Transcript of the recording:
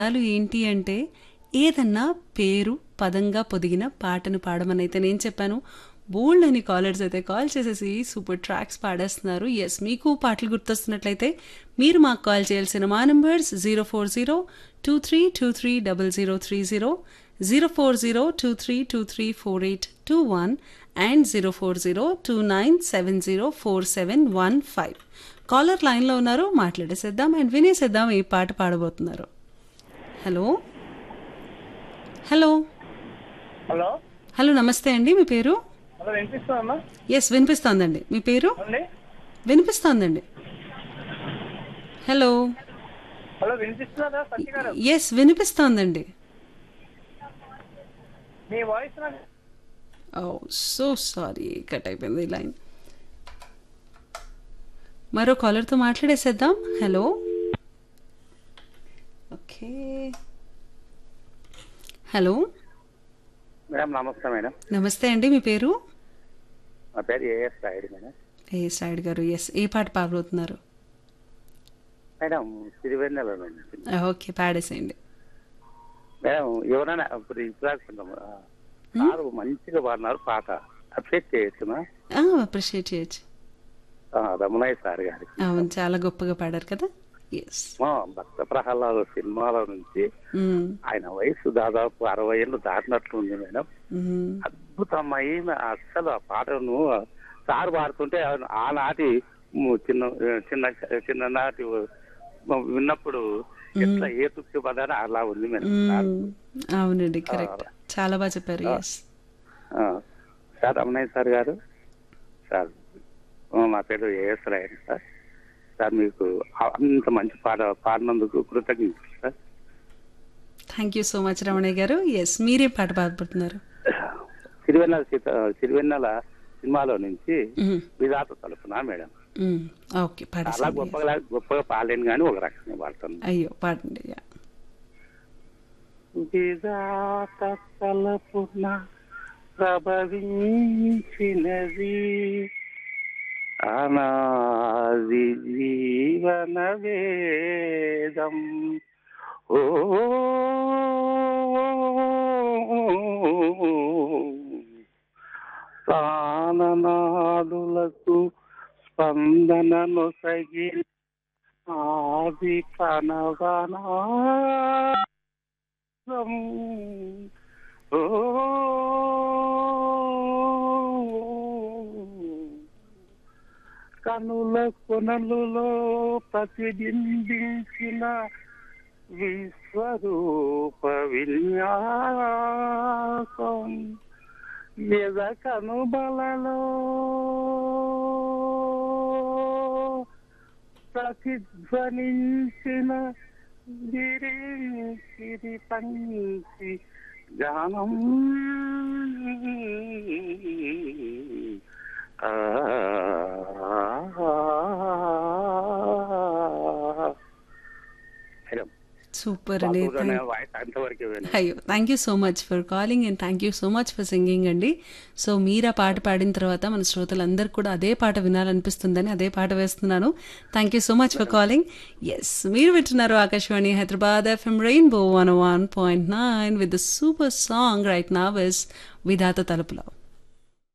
పదాలు ఏంటి అంటే ఏదన్నా పేరు పదంగా పొదిగిన పాటను పాడమని అయితే నేను చెప్పాను బోల్డ్ అని కాలర్స్ అయితే కాల్ చేసేసి సూపర్ ట్రాక్స్ పాడేస్తున్నారు ఎస్ మీకు పాటలు గుర్తొస్తున్నట్లయితే మీరు మాకు కాల్ చేయాల్సిన మా numbers zero four zero two three two three double zero three zero zero four zero two three two three four eight two one and zero four zero two nine seven zero four seven one five caller లైన్లో ఉన్నారు మాట్లాడేసేద్దాం and వినేసేద్దాం ఏ పాట పాడబోతున్నారు hello hello hello hello నమస్తే అండి మీ పేరు హలో వినిపిస్తుందమ్మా ఎస్ వినిపిస్తోందండి మీ పేరు అండి వినిపిస్తోందండి హలో హలో వినిపిస్తుందా సత్య గారు ఎస్ వినిపిస్తోందండి మీ వాయిస్ నాకు ఓ సో సారీ కట్ అయిపోయింది ఈ లైన్ మరో కాలర్తో మాట్లాడేసేద్దాం హలో ఓకే హలో మేడం నమస్తే మేడం నమస్తే అండి మీ పేరు నా పేరు ఏఎస్ రాయుడు మేడం ఏ సైడ్ గారు ఎస్ ఏ పాట పాడబోతున్నారు మేడం సిరివెన్నెల నుంచి ఓకే పాడేసేయండి మేడం ఎవరైనా ఇప్పుడు ఇప్పుడు సారు మంచిగా పాడినారు పాట అప్డేట్ చేయొచ్చునా అప్రిషియేట్ చేయొచ్చు ఆ, రమణయ్య సార్ గారికి అవును చాలా గొప్పగా పాడారు కదా ఎస్ మా భక్త ప్రహ్లాద సినిమాల నుంచి ఆయన వయసు దాదాపు అరవై ఏళ్ళు దాటినట్లుంది మేడం అద్భుతమైన అసలు ఆ పాటను సార్ పాడుతుంటే ఆనాటి ము- చిన్న చిన్న చిన్ననాటి విన్నప్పుడు ఎట్లా ఏ తృప్తి పడారో అలా ఉంది మేడం సార్. అవునండి కరెక్ట్ చాలా బాగా చెప్పారు ఎస్ ఆ, సార్ రమణయ్య సార్ గారు సార్ ఆ, మా పేరు ఏఎస్ రాయన్ సార్ సార్ మీకు అంత మంచి పాట పాడినందుకు కృతజ్ఞతలు sir thank you so much Ramanayya గారు ఎస్ మీరే పాట పాడబోతున్నారు సిరివెన్నెల సీత సిరివెన్నెల సినిమాలో నుంచి మ్మ్. విధాత తలుపునా మేడం మ్మ్. ఓకే చాలా పాడేసేయండి గొప్పగా గొప్పగా పాడలేను కానీ ఒక రకంగా పాడుతాను అయ్యో పాడండి యా. విధాత తలపున ప్రభవించినది అనాది జీవన వేదం ఓ ప్రాణనాడులకు స్పందనను సగి ఆది కనవనా ఓ కనుల కొనలులో ప్రతిబింబించిన విశ్వరూప విన్యాసం ఎద కనుబలలో ప్రతిధ్వనించిన గిరి పంచి గానం ఆ మేడం సూపర్ అండి థ్యాంక్ వాయిస్ అంతవరకు అయ్యో thank you so much for calling and thank you so much for singing అండి సో మీరు ఆ పాట పాడిన తర్వాత మన శ్రోతలందరూ కూడా అదే పాట వినాలనిపిస్తుందని అదే పాట వేస్తున్నాను thank you so much for calling yes మీరు వింటున్నారు Akashvani Hyderabad FM rainbow one one point nine with the super song right నా విస్ విధాత తలుపులో